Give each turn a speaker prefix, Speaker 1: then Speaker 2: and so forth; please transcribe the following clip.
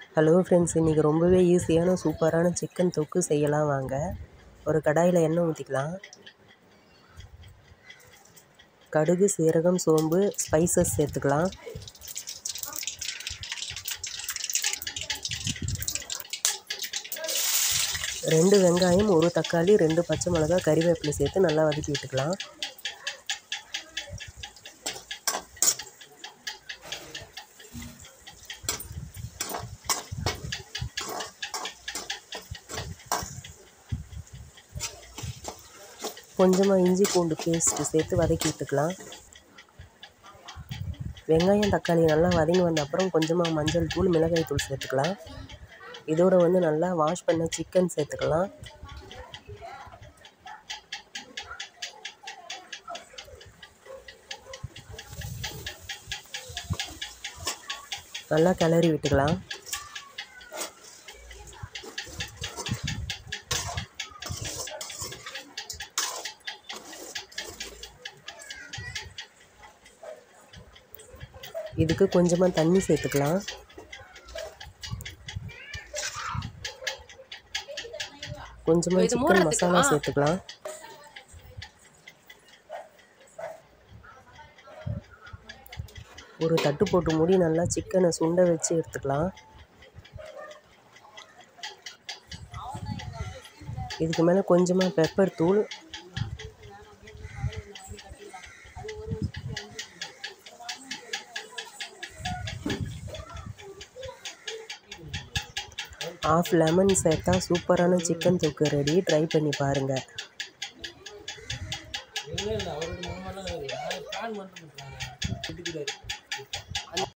Speaker 1: hello friends இன்றைக்கி ரொம்பவே ஈஸியான சூப்பரான சிக்கன் தொக்கு செய்யலாம் வாங்க ஒரு கடாயில் எண்ணெய் ஊற்றிக்கலாம் கடுகு சீரகம் சோம்பு ஸ்பைசஸ் சேர்த்துக்கலாம் ரெண்டு வெங்காயம் ஒரு தக்காளி ரெண்டு பச்சை மிளகாய் கறிவேப்பிலை சேர்த்து நல்லா வதக்கி விட்டுக்கலாம் கொஞ்சமாக இஞ்சி பூண்டு பேஸ்ட்டு சேர்த்து வதக்கி விட்டுக்கலாம் வெங்காயம் தக்காளி நல்லா வதங்கி வந்த அப்புறம் கொஞ்சமாக மஞ்சள் தூள் மிளகாய் தூள் சேர்த்துக்கலாம் இதோட வந்து நல்லா வாஷ் பண்ண சிக்கன் சேர்த்துக்கலாம் நல்லா கிளறி விட்டுக்கலாம் இதுக்கு கொஞ்சமாக தண்ணி சேர்த்துக்கலாம் கொஞ்சமாக சிக்கன் மசாலா சேர்த்துக்கலாம் ஒரு தட்டு போட்டு மூடி நல்லா சிக்கனை சுண்ட வச்சு எடுத்துக்கலாம் இதுக்கு மேலே கொஞ்சமாக பெப்பர் தூள் ஆஃப் லெமன் சேர்த்தா சூப்பரான சிக்கன் தொக்கு ரெடி ட்ரை பண்ணி பாருங்கள்
Speaker 2: இல்லை இல்லை அவரோட மாமாலாம் யார் பிளான் பண்ணிட்டு இருக்காங்க